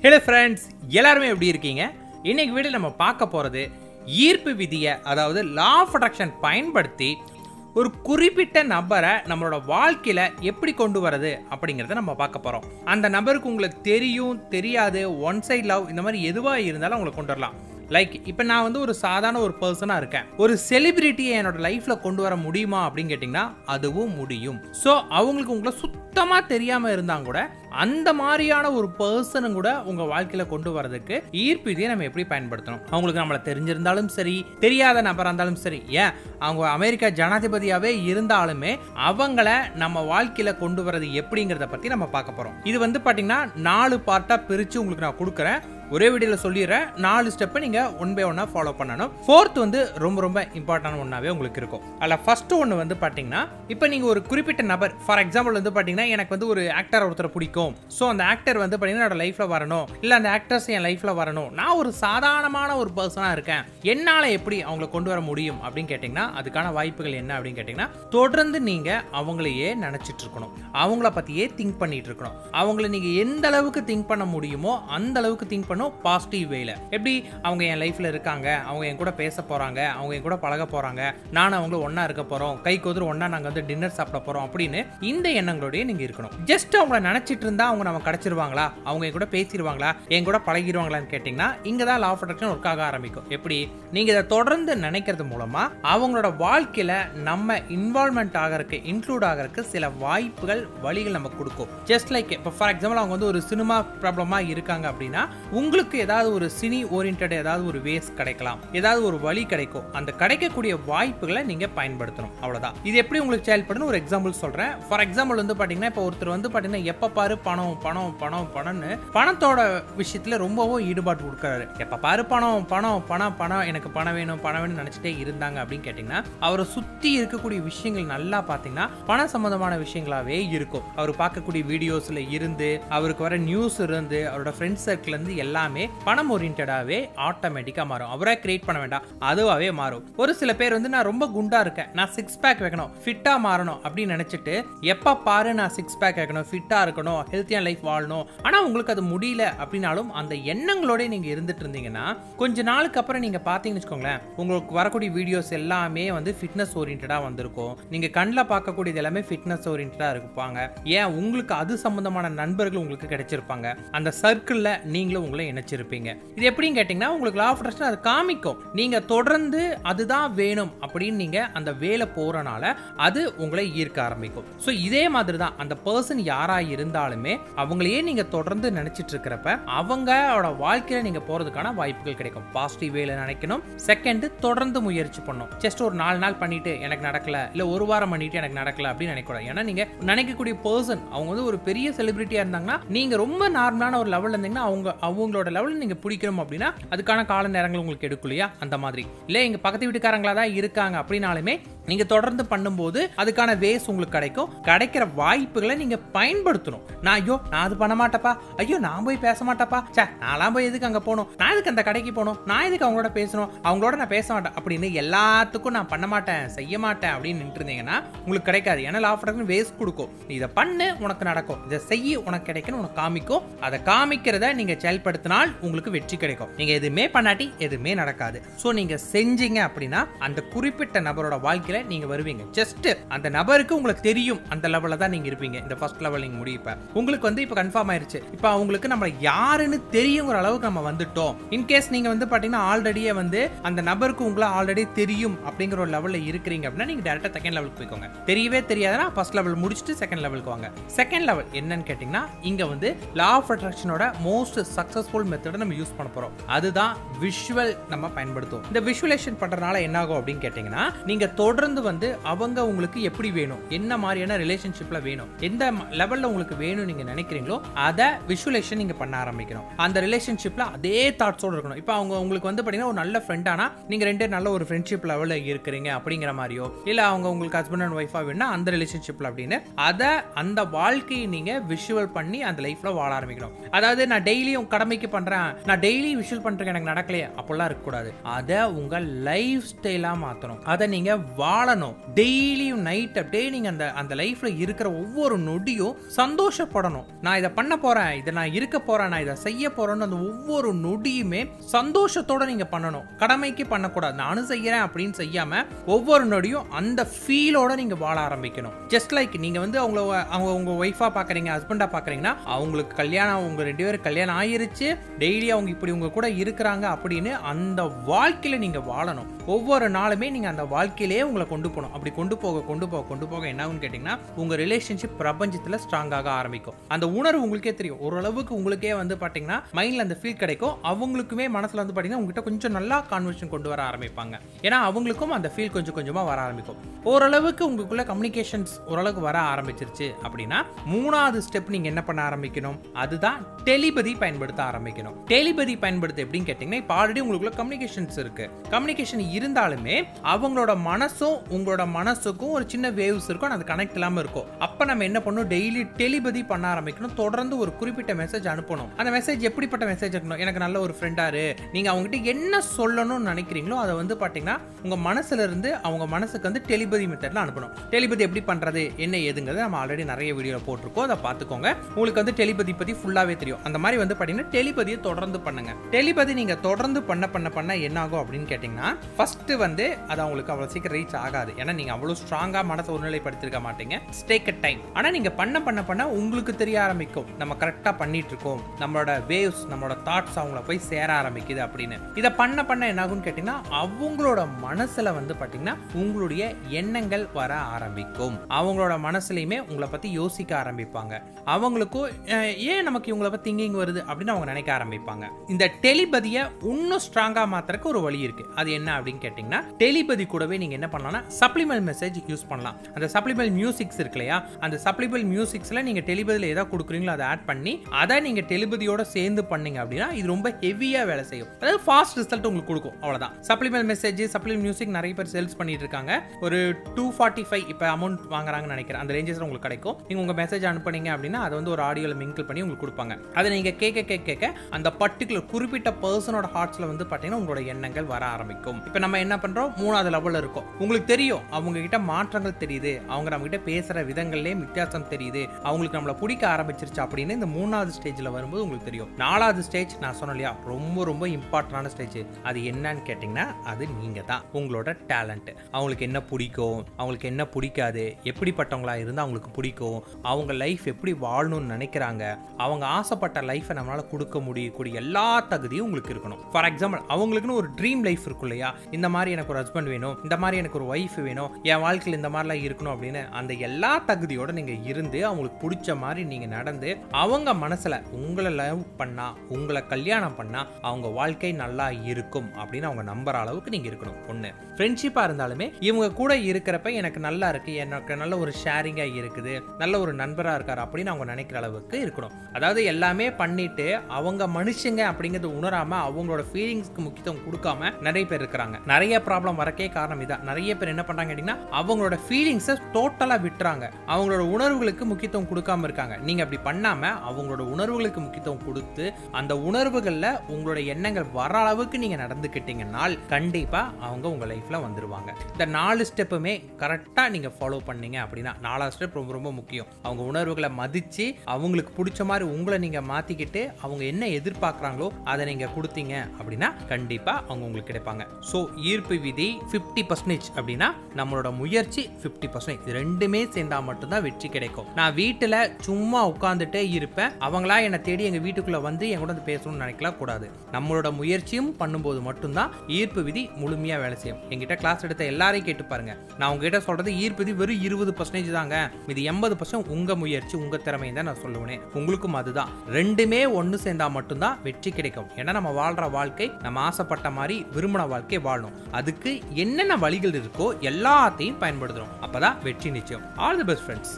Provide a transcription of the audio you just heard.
hello friends எல்லாருமே எப்படி இருக்கீங்க இன்னைக்கு வீடியோ நம்ம பார்க்க போகிறது ஈர்ப்பு விதியை அதாவது லா ஆஃப் அட்ராக்ஷன் பயன்படுத்தி ஒரு குறிப்பிட்ட நபரை நம்மளோட வாழ்க்கையில் எப்படி கொண்டு வரது அப்படிங்கிறத நம்ம பார்க்க போகிறோம் அந்த நபருக்கு உங்களுக்கு தெரியும் தெரியாது ஒன் சைட் லவ் இந்த மாதிரி எதுவாக இருந்தாலும் உங்களை கொண்டு வரலாம் லைக் இப்போ நான் வந்து ஒரு சாதாரண ஒரு பர்சனாக இருக்கேன் ஒரு செலிபிரிட்டியை என்னோட லைஃப்பில் கொண்டு வர முடியுமா அப்படின்னு கேட்டிங்கன்னா அதுவும் முடியும் ஸோ அவங்களுக்கு உங்களை சுத்தமாக தெரியாமல் இருந்தாங்க கூட அந்த மாதிரியான ஒரு பர்சனும் கூட உங்கள் வாழ்க்கையில் கொண்டு வரதுக்கு ஈர்ப்பு விதியை நம்ம எப்படி பயன்படுத்தணும் அவங்களுக்கு நம்மளை தெரிஞ்சிருந்தாலும் சரி தெரியாத நபராக இருந்தாலும் சரி ஏன் அவங்க அமெரிக்கா ஜனாதிபதியாகவே இருந்தாலுமே அவங்கள நம்ம வாழ்க்கையில் கொண்டு வரது எப்படிங்கிறத பற்றி நம்ம பார்க்க போகிறோம் இது வந்து பார்த்தீங்கன்னா நாலு பார்ட்டாக பிரித்து உங்களுக்கு நான் கொடுக்குறேன் ஒரே வீடியோவில் சொல்லிடுறேன் நாலு ஸ்டெப்பை நீங்கள் ஒன் பை ஒன்னாக ஃபாலோ பண்ணணும் ஃபோர்த் வந்து ரொம்ப ரொம்ப இம்பார்ட்டன்ட் ஒன்றாவே உங்களுக்கு இருக்கும் அதில் ஃபர்ஸ்ட் ஒன்று வந்து பார்த்தீங்கன்னா இப்போ நீங்கள் ஒரு குறிப்பிட்ட நபர் ஃபார் எக்ஸாம்பிள் வந்து பார்த்தீங்கன்னா எனக்கு வந்து ஒரு ஆக்டர் ஒருத்தரை பிடிக்கும் ஸோ அந்த ஆக்டர் வந்து பார்த்தீங்கன்னா என்னோட லைஃப்பில் வரணும் இல்லை அந்த ஆக்டர்ஸ் என் லைஃப்பில் வரணும் நான் ஒரு சாதாரணமான ஒரு பர்சனாக இருக்கேன் என்னால் எப்படி அவங்கள கொண்டு வர முடியும் அப்படின்னு கேட்டிங்கன்னா அதுக்கான வாய்ப்புகள் என்ன அப்படின்னு கேட்டிங்கன்னா தொடர்ந்து நீங்கள் அவங்களையே நினச்சிட்டு இருக்கணும் அவங்கள பற்றியே திங்க் பண்ணிட்டு இருக்கணும் அவங்கள நீங்கள் எந்த அளவுக்கு திங்க் பண்ண முடியுமோ அந்த அளவுக்கு திங்க் பண்ணணும் பாசிட்டிவ் வேல எப்படி அவங்க என் லைஃப்பில் இருக்காங்க அவங்க என் கூட பேச போகிறாங்க அவங்க என் கூட பழக போகிறாங்க நானும் அவங்களும் ஒன்றா இருக்க போகிறோம் கை கோதுரு ஒன்றா நாங்கள் வந்து டின்னர் சாப்பிட போகிறோம் அப்படின்னு இந்த எண்ணங்களோடய நீங்கள் இருக்கணும் ஜஸ்ட் அவங்கள நினச்சிட்டு இருந்தா அவங்க நம்ம கிடச்சிருவாங்களா அவங்க என் கூட பேசிடுவாங்களா என் கூட பழகிடுவாங்களான்னு கேட்டிங்கன்னா இங்கே தான் லா ஆஃப் அட்ராக்ஷன் ஒர்க் ஆக ஆரம்பிக்கும் எப்படி நீங்கள் இதை தொடர்ந்து நினைக்கிறது மூலமாக அவங்களோட வாழ்க்கையில் நம்ம இன்வால்மெண்ட் ஆகிறதுக்கு இன்க்ளூட் ஆகிறதுக்கு சில வாய்ப்புகள் வழிகள் நமக்கு கொடுக்கும் ஜஸ்ட் லைக் இப்போ ஃபார் எக்ஸாம்பிள் அவங்க வந்து ஒரு சினிமா ப்ராப்ளமாக இருக்காங்க அப்படின்னா உங்களுக்கு ஏதாவது ஒரு சினி ஓரியன்ட் ஏதாவது ஒரு வேஸ் கிடைக்கலாம் ஏதாவது ஒரு வழி கிடைக்கும் அந்த கிடைக்கக்கூடிய வாய்ப்புகளை நீங்கள் பயன்படுத்தணும் அவ்வளோதான் இது எப்படி உங்களுக்கு செயல்படுன்னு ஒரு எக்ஸாம்பிள் சொல்கிறேன் ஃபார் எக்ஸாம்பிள் வந்து பார்த்தீங்கன்னா இப்போ ஒருத்தர் வந்து பார்த்தீங்கன்னா எப்போ பாரு பணம் பணம் பணம் பணம்னு பணத்தோட விஷயத்தில் ரொம்பவும் ஈடுபாடு கொடுக்குறாரு எப்போ பாரு பணம் பணம் பணம் பணம் எனக்கு பணம் வேணும் பணம் வேணும்னு நினச்சிட்டே இருந்தாங்க அப்படின்னு கேட்டிங்கன்னா அவரை சுற்றி இருக்கக்கூடிய விஷயங்கள் நல்லா பார்த்தீங்கன்னா பணம் சம்மந்தமான விஷயங்களாவே இருக்கும் அவர் பார்க்கக்கூடிய வீடியோஸில் இருந்து அவருக்கு வர நியூஸ் இருந்து அவரோட ஃப்ரெண்ட்ஸ் சர்க்கிள்லேருந்து எல்லாமே பணம் ஓரியன்டாகவே ஆட்டோமேட்டிக்காக மாறும் அவரே கிரியேட் பண்ண வேண்டாம் அதுவாகவே மாறும் ஒரு சில பேர் வந்து நான் ரொம்ப குண்டா இருக்கேன் நான் சிக்ஸ் பேக் வைக்கணும் ஃபிட்டாக மாறணும் அப்படின்னு நினச்சிட்டு எப்போ பாரு நான் சிக்ஸ் பேக் வைக்கணும் ஃபிட்டாக இருக்கணும் ஹெல்த்தியான லைஃப் வாழணும் ஆனால் உங்களுக்கு அது முடியல அப்படின்னாலும் அந்த எண்ணங்களோட நீங்கள் இருந்துட்டு இருந்தீங்கன்னா கொஞ்ச நாளுக்கு அப்புறம் நீங்கள் பார்த்தீங்கன்னு வச்சுக்கோங்களேன் உங்களுக்கு வரக்கூடிய வீடியோஸ் எல்லாமே வந்து ஃபிட்னஸ் ஓரியன்டாக வந்திருக்கும் நீங்கள் கண்ணில் பார்க்கக்கூடியது எல்லாமே ஃபிட்னஸ் ஓரியன்டாக இருப்பாங்க ஏன் உங்களுக்கு அது சம்பந்தமான நண்பர்கள் உங்களுக்கு கிடைச்சிருப்பாங்க அந்த சர்க்கிளில் நீங்களும் உங்களை இணைச்சிருப்பீங்க இது எப்படின்னு கேட்டிங்கன்னா உங்களுக்கு லா ஆஃப் அட்ராக்ஷன் அது காமிக்கும் நீங்கள் தொடர்ந்து அதுதான் வேணும் அப்படின்னு நீங்கள் அந்த வேலை போகிறனால அது உங்களை ஈர்க்க ஆரம்பிக்கும் ஸோ இதே மாதிரி தான் அந்த பர்சன் யாராக இருந்தாலுமே அவங்களையே நீங்கள் தொடர்ந்து நினச்சிட்டு இருக்கிறப்ப அவங்களோட வாழ்க்கையில் நீங்கள் போகிறதுக்கான வாய்ப்புகள் கிடைக்கும் பாசிட்டிவ் வேல நினைக்கணும் செகண்ட் தொடர்ந்து முயற்சி பண்ணும் ஜஸ்ட் ஒரு நாலு நாள் பண்ணிட்டு எனக்கு நடக்கல இல்லை ஒரு வாரம் பண்ணிட்டு எனக்கு நடக்கல அப்படின்னு நினைக்கூடாது ஏன்னா நீங்கள் நினைக்கக்கூடிய பர்சன் அவங்க வந்து ஒரு பெரிய செலிபிரிட்டியாக இருந்தாங்கன்னா நீங்கள் ரொம்ப நார்மலான ஒரு லெவலில் இருந்தீங்கன்னா அவங்க அவங்களோட லெவலில் நீங்கள் பிடிக்கணும் அப்படின்னா அதுக்கான கால நேரங்கள் உங்களுக்கு எடுக்கும் இல்லையா அந்த மாதிரி இல்லை எங்கள் பக்கத்து வீட்டுக்காரங்களா தான் இருக்காங்க அப்படின்னாலுமே நீங்கள் தொடர்ந்து பண்ணும்போது அதுக்கான வேஸ் உங்களுக்கு கிடைக்கும் கிடைக்கிற வாய்ப்புகளை நீங்கள் பயன்படுத்தணும் நான் ஐயோ நான் அது பண்ண மாட்டேப்பா ஐயோ நான் போய் பேச மாட்டேப்பா சே நான்லாம் போய் எதுக்கு அங்கே போகணும் நான் எதுக்கு அந்த கடைக்கு போகணும் நான் எதுக்கு அவங்களோட பேசணும் அவங்களோட நான் பேச மாட்டேன் அப்படின்னு எல்லாத்துக்கும் நான் பண்ண மாட்டேன் செய்ய மாட்டேன் அப்படின்னு நின்று இருந்தீங்கன்னா உங்களுக்கு கிடைக்காது ஏன்னா லா ஆஃப் வேஸ்ட் கொடுக்கும் நீ இதை பண்ணு உனக்கு நடக்கும் இதை செய்ய உனக்கு கிடைக்குன்னு உனக்கு காமிக்கும் அதை காமிக்கிறத நீங்கள் செயல்படுத்தினால் உங்களுக்கு வெற்றி கிடைக்கும் நீங்கள் எதுவுமே பண்ணாட்டி எதுவுமே நடக்காது ஸோ நீங்கள் செஞ்சீங்க அப்படின்னா அந்த குறிப்பிட்ட நபரோட வாழ்க்கையில் நீங்கள் வருவீங்க ஜஸ்ட் அந்த நபருக்கு உங்களுக்கு தெரியும் அந்த லெவலில் தான் நீங்கள் இருப்பீங்க இந்த ஃபர்ஸ்ட் லெவல் நீங்கள் முடிப்ப உங்களுக்கு வந்து இப்போ கன்ஃபார்ம் ஆயிருச்சு இப்போ அவங்களுக்கு நம்ம யாருன்னு தெரியுங்கிற அளவுக்கு நம்ம வந்துட்டோம் இன்கேஸ் நீங்கள் வந்து பார்த்தீங்கன்னா ஆல்ரெடியே வந்து அந்த நபருக்கு உங்களை ஆல்ரெடி தெரியும் அப்படிங்கிற ஒரு லெவலில் இருக்கிறீங்க அப்படின்னா நீங்கள் டேரெக்டாக செகண்ட் லெவலுக்கு போய்க்கோங்க தெரியவே தெரியாதுன்னா ஃபர்ஸ்ட் லெவல் முடிச்சுட்டு செகண்ட் லெவலுக்கு வாங்க செகண்ட் லெவல் என்னன்னு கேட்டிங்கன்னா இங்கே வந்து லா ஆஃப் அட்ராக்ஷனோட மோஸ்ட் சக்ஸஸ்ஃபுல் மெத்தடை நம்ம யூஸ் பண்ண போகிறோம் அதுதான் விஷுவல் நம்ம பயன்படுத்துவோம் இந்த விஷுவலேஷன் பண்ணுறதுனால என்ன ஆகும் அப்படின்னு கேட்டிங்கன்னா நீங்கள் தொடர்ந்து வந்து அவங்க உங்களுக்கு எப்படி வேணும் என்ன மாதிரியான ரிலேஷன்ஷிப்பில் வேணும் எந்த லெவலில் உங்களுக்கு வேணும் நீங்கள் நினைக்கிறீங்களோ அதை விஷுவலேஷன் நீங்கள் பண்ண ஆரம்பிக்கணும் அந்த ரிலேஷன்ஷிப்பில் அதே தாட்ஸோடு இருக்கணும் இப்போ அவங்க உங்களுக்கு வந்து பார்த்தீங்கன்னா ஒரு நல்ல ஃப்ரெண்டானா நீங்கள் ரெண்டு நல்ல ஒரு ஃப்ரெண்ட்ஷிப் லெவலில் இருக்கிறீங்க அப்படிங்கிற மாதிரியோ இல்லை அவங்க உங்களுக்கு ஹஸ்பண்ட் அண்ட் ஒய்ஃபாக வேணும்னா அந்த ரிலேஷன்ஷிப்பில் அப்படின்னு அதை அந்த வாழ்க்கையை நீங்கள் விஷுவல் பண்ணி அந்த லைஃப்பில் வாழ ஆரம்பிக்கணும் அதாவது நான் டெய்லியும் கடமைக்கு பண்ணுறேன் நான் டெய்லி விஷுவல் பண்ணுறேன் எனக்கு நடக்கலையே அப்படிலாம் இருக்கக்கூடாது அதை உங்கள் லைஃப் ஸ்டைலாக மாற்றணும் அதை நீங்கள் வாழணும் டெய்லியும் நைட் அப்படியே நீங்கள் அந்த அந்த லைஃப்பில் இருக்கிற ஒவ்வொரு ஒவ்வொரு நொடியும் சந்தோஷப்படணும் நான் இதை பண்ண போறேன் இதை நான் இருக்க போறேன் நான் இதை செய்ய போறேன்னு அந்த ஒவ்வொரு நொடியுமே சந்தோஷத்தோட நீங்க பண்ணணும் கடமைக்கு பண்ணக்கூடாது நானும் செய்யறேன் அப்படின்னு செய்யாம ஒவ்வொரு நொடியும் அந்த ஃபீலோட நீங்க வாழ ஆரம்பிக்கணும் ஜஸ்ட் லைக் நீங்க வந்து அவங்கள அவங்க உங்க ஒய்ஃபா பாக்குறீங்க ஹஸ்பண்டா பாக்குறீங்கன்னா அவங்களுக்கு கல்யாணம் உங்க ரெண்டு பேரும் கல்யாணம் ஆயிருச்சு டெய்லி அவங்க இப்படி உங்க கூட இருக்கிறாங்க அப்படின்னு அந்த வாழ்க்கையில நீங்க வாழணும் ஒவ்வொரு நாளுமே நீங்க அந்த வாழ்க்கையிலேயே உங்களை கொண்டு போகணும் அப்படி கொண்டு போக கொண்டு போக கொண்டு போக என்ன ஆகும்னு கேட்டீங்கன்னா உங்க ரிலேஷன்ஷிப் பிரபஞ்சத்துல ஸ்ட்ராங்காக ஆரம்பிக்கும் அந்த உணர்வு உங்களுக்கே தெரியும் ஓரளவுக்கு உங்களுக்கே வந்து பாத்தீங்கன்னா மைண்ட்ல அந்த ஃபீல் கிடைக்கும் அவங்களுக்குமே மனசுல வந்து பாத்தீங்கன்னா உங்ககிட்ட கொஞ்சம் நல்லா கான்வர்சேஷன் கொண்டு வர ஆரம்பிப்பாங்க ஏன்னா அவங்களுக்கும் அந்த ஃபீல் கொஞ்சம் கொஞ்சமா வர ஆரம்பிக்கும் ஓரளவுக்கு உங்களுக்குள்ள கம்யூனிகேஷன்ஸ் ஓரளவுக்கு வர ஆரம்பிச்சிருச்சு அப்படின்னா மூணாவது ஸ்டெப் நீங்க என்ன பண்ண ஆரம்பிக்கணும் அதுதான் டெலிபதி பயன்படுத்த ஆரம்பிக்கணும் டெலிபதி பயன்படுத்த எப்படின்னு கேட்டீங்கன்னா இப்போ ஆல்ரெடி உங்களுக்குள்ள கம்யூனிகேஷன்ஸ் இருக்கு கம்யூனிகேஷன் இருந்தாலுமே அவங்களோட மனசும் உங்களோட மனசுக்கும் ஒரு சின்ன வேவ்ஸ் இருக்கும் அது கனெக்ட் இல்லாம இருக்கும் அப்ப நம்ம என்ன பண்ணணும் டெய்லி டெலிபதி பண்ண ஆரம்பிக்கணும் தொடர்ந்து ஒரு குறிப்பிட்ட மெசேஜ் அனுப்பணும் அந்த மெசேஜ் எப்படிப்பட்ட மெசேஜ் இருக்கணும் எனக்கு நல்ல ஒரு ஃப்ரெண்டாரு நீங்க அவங்ககிட்ட என்ன சொல்லணும்னு நினைக்கிறீங்களோ அதை வந்து பாத்தீங்கன்னா உங்க மனசுல இருந்து அவங்க மனசுக்கு வந்து டெலிபதி மெத்தட்ல அனுப்பணும் டெலிபதி எப்படி பண்றது என்ன ஏதுங்கிறது நம்ம ஆல்ரெடி நிறைய வீடியோ போட்டிருக்கோம் அதை பார்த்துக்கோங்க உங்களுக்கு வந்து டெலிபதி பத்தி ஃபுல்லாவே தெரியும் அந்த மாதிரி வந்து பாத்தீங்கன்னா டெலிபதியை தொடர்ந்து பண்ணுங்க டெலிபதி நீங்க தொடர்ந்து பண்ண பண்ண பண்ண என்ன ஆகும் அப்படின்னு கேட்டீங்கன்னா ஃபர்ஸ்ட் வந்து அது அவங்களுக்கு அவ்வளவு சீக்கிரம் ரீச் ஆகாது ஏன்னா நீங்க அவ்வளவு ஸ்ட்ராங்கா மனசை ஒருநிலைப்படுத்திருக்க மாட்டீங்க ஸ்டேக் டைம் ஆனா நீங்க பண்ண பண்ண பண்ண உங்களுக்கு தெரிய ஆரம்பிக்கும் நம்ம கரெக்டா பண்ணிட்டு இருக்கோம் நம்மளோட வேவ்ஸ் நம்மளோட தாட்ஸ் அவங்கள போய் சேர ஆரம்பிக்குது அப்படின்னு இதை பண்ண பண்ண என்ன ஆகும்னு கேட்டீங்கன்னா அவங்களோட மனசுல வந்து பாத்தீங்கன்னா உங்களுடைய எண்ணங்கள் வர ஆரம்பிக்கும் அவங்களோட மனசுலயுமே உங்களை பத்தி யோசிக்க ஆரம்பிப்பாங்க அவங்களுக்கும் அஹ், ஏன் நமக்கு இவங்கள பத்தி திங்கிங் வருது அப்படின்னு அவங்க நினைக்க ஆரம்பிப்பாங்க இந்த டெலிபதியை இன்னும் ஸ்ட்ராங்கா மாத்துறதுக்கு ஒரு வழி இருக்கு அது என்ன அப்படின்னு கேட்டீங்கன்னா டெலிபதி கூடவே நீங்க என்ன பண்ணலாம்னா சப்ளிமெண்ட் மெசேஜ் யூஸ் பண்ணலாம் அந்த சப்ளிமெண்ட் மியூசிக்ஸ் இருக்கு இல்லையா அந்த சப்ளிமெண்ட் மியூசிக்ஸ்ல நீங்க டெலிபதியில் எதாவது கொடுக்குறீங்களோ அதை ஆட் பண்ணி அதை நீங்க டெலிபதியோட சேர்ந்து பண்ணீங்க அப்படின்னா இது ரொம்ப ஹெவியா வேலை செய்யும் அதாவது ஃபாஸ்ட் ரிசல்ட் உங்களுக்கு கொடுக்கும் அவ்வளவுதான் சப்ளிமெண்ட் மெசேஜ் சப்ளிமெண்ட் மியூசிக் நிறைய பேர் சேல்ஸ் பண்ணிட்டு இருக்காங்க ஒரு டூ ஃபார்ட்டி ஃபைவ் இப்போ அமௌண்ட் வாங்குறாங்கன்னு நினைக்கிறேன் அந்த ரேஞ்சஸ் உங்களுக்கு கிடைக்கும் நீங்க உங்க மெசேஜ் அனுப்புனீங்க அப்படின்னா அதை வந்து ஒரு ஆடியோல மிங்கிள் பண்ணி உங்களுக்கு கொடுப்பாங்க அதை நீங்க கேட்க கேட்க கேட்க அந்த பர்டிகுலர் குறிப்பிட்ட பர்சனோட ஹார்ட்ஸ்ல வந்து பாத்தீங்கன்னா உங்களோட எண்ணங்கள் வர ஆரம்பிக்கும் இப்போ நம்ம என்ன பண்றோம் மூணாவது லெவல்ல இருக்கோம் உங்களுக்கு தெரியும் அவங்க கிட்ட மாற்றங்கள் தெரியுது அவங்க நம்ம கிட்ட பேசுற விதங்கள்லயே வித்தியாசம் தெரியுது அவங்களுக்கு நம்மள பிடிக்க ஆரம்பிச்சிருச்சு அப்படின்னு இந்த மூணாவது ஸ்டேஜ்ல வரும்போது உங்களுக்கு தெரியும் நாலாவது ஸ்டேஜ் நான் சொன்னேன் இல்லையா ரொம்ப ரொம்ப இம்பார்ட்டன்டான ஸ்டேஜ் அது என்னன்னு கேட்டிங்கன்னா அது நீங்க தான் உங்களோட டேலண்ட் அவங்களுக்கு என்ன பிடிக்கும் அவங்களுக்கு என்ன பிடிக்காது எப்படிப்பட்டவங்களா இருந்தால் அவங்களுக்கு பிடிக்கும் அவங்க லைஃப் எப்படி வாழணும்னு நினைக்கிறாங்க அவங்க ஆசைப்பட்ட லைஃப்பை நம்மளால கொடுக்க முடியக்கூடிய எல்லா தகுதியும் உங்களுக்கு இருக்கணும் ஃபார் எக்ஸாம்பிள் அவங்களுக்குன்னு ஒரு ட்ரீம் லைஃப் இருக்கும் இல்லையா இந்த மாதிரி எனக்கு ஒரு ஹஸ்பண்ட் வேணும் இந்த மாதிரி எனக்கு ஒரு ஒய்ஃப் வேணும் என் வாழ்க்கையில் இந்த மாதிரிலாம் இருக்கணும் அப்படின்னு அந்த எல்லா தகுதியோட நீங்க இருந்து அவங்களுக்கு பிடிச்ச மாதிரி நீங்க நடந்து அவங்க மனசுல உங்களை லவ் பண்ணா உங்களை கல்யாணம் பண்ணா அவங்க வாழ்க்கை நல்லா இருக்கும் அப்படின்னு அவங்க நம்புற அளவுக்கு நீங்க இருக்கணும் ஒண்ணு ஃப்ரெண்ட்ஷிப்பா இருந்தாலுமே இவங்க கூட இருக்கிறப்ப எனக்கு நல்லா இருக்கு எனக்கு நல்ல ஒரு ஷேரிங்கா இருக்குது நல்ல ஒரு நண்பரா இருக்காரு அப்படின்னு அவங்க நினைக்கிற அளவுக்கு இருக்கணும் அதாவது எல்லாமே பண்ணிட்டு அவங்க மனுஷங்க அப்படிங்கறது உணராம அவங்களோட ஃபீலிங்ஸ்க்கு முக்கியத்துவம் கொடுக்காம நிறைய பேர் இருக்கிறாங்க நிறைய ப்ராப்ளம் வரக்கே காரணம் இதான் நிறைய பேர் என்ன பண்றாங்க அப்படின்னா அவங்களோட ஃபீலிங்ஸை டோட்டலா விட்டுறாங்க அவங்களோட உணர்வுகளுக்கு முக்கியத்துவம் கொடுக்காம இருக்காங்க நீங்க அப்படி பண்ணாம அவங்களோட உணர்வுகளுக்கு முக்கியத்துவம் கொடுத்து அந்த உணர்வுகள்ல உங்களோட எண்ணங்கள் வர அளவுக்கு நீங்க நடந்துக்கிட்டீங்கன்னால் கண்டிப்பா அவங்க உங்க லைஃப்ல வந்துருவாங்க இந்த நாலு ஸ்டெப்புமே கரெக்டா நீங்க ஃபாலோ பண்ணீங்க அப்படின்னா நாலாவது ஸ்டெப் ரொம்ப ரொம்ப முக்கியம் அவங்க உணர்வுகளை மதிச்சு அவங்களுக்கு பிடிச்ச மாதிரி உங்களை நீங்க மாத்திக்கிட்டு அவங்க என்ன எதிர்பார்க்கறாங்களோ அதை நீங்க கொடுத்தீங்க அப்படின்னா கண்டிப்பா அவங்க உங்களுக்கு கிடைப்பாங்க ஸோ ஈர்ப்பு விதி 50% பர்சன்டேஜ் அப்படின்னா நம்மளோட முயற்சி 50% பர்சன்டேஜ் இது ரெண்டுமே சேர்ந்தா மட்டும்தான் வெற்றி கிடைக்கும் நான் வீட்டுல சும்மா உட்காந்துட்டே இருப்பேன் அவங்களா என்னை தேடி எங்க வீட்டுக்குள்ள வந்து என் கூட வந்து பேசணும்னு நினைக்கலாம் கூடாது நம்மளோட முயற்சியும் பண்ணும்போது மட்டும்தான் ஈர்ப்பு விதி முழுமையா வேலை செய்யும் என்கிட்ட கிளாஸ் எடுத்த எல்லாரையும் கேட்டு பாருங்க நான் உங்ககிட்ட சொல்றது ஈர்ப்பு விதி வெறும் இருபது பர்சன்டேஜ் தாங்க இது எண்பது பர்சன்ட் உங்க முயற்சி உங்க திறமையை தான் நான் சொல்லுவேன் உங்களுக்கும் அதுதான் ரெண்டுமே ஒன்று சேர்ந்தா மட்டும்தான் வெற்றி கிடைக்கும் ஏன்னா நம்ம வாழ்ற வாழ்க்கை நம்ம ஆசைப்பட்ட மாதிரி விரும்பின வாழ்க்கை வாழணும் அதுக்கு என்னென்ன வழிகள் இருக்கோ எல்லாத்தையும் பயன்படுத்தணும் அப்பதான் வெற்றி நிச்சயம் ஆல் தி பெஸ்ட் ஃப்ரெண்ட்ஸ்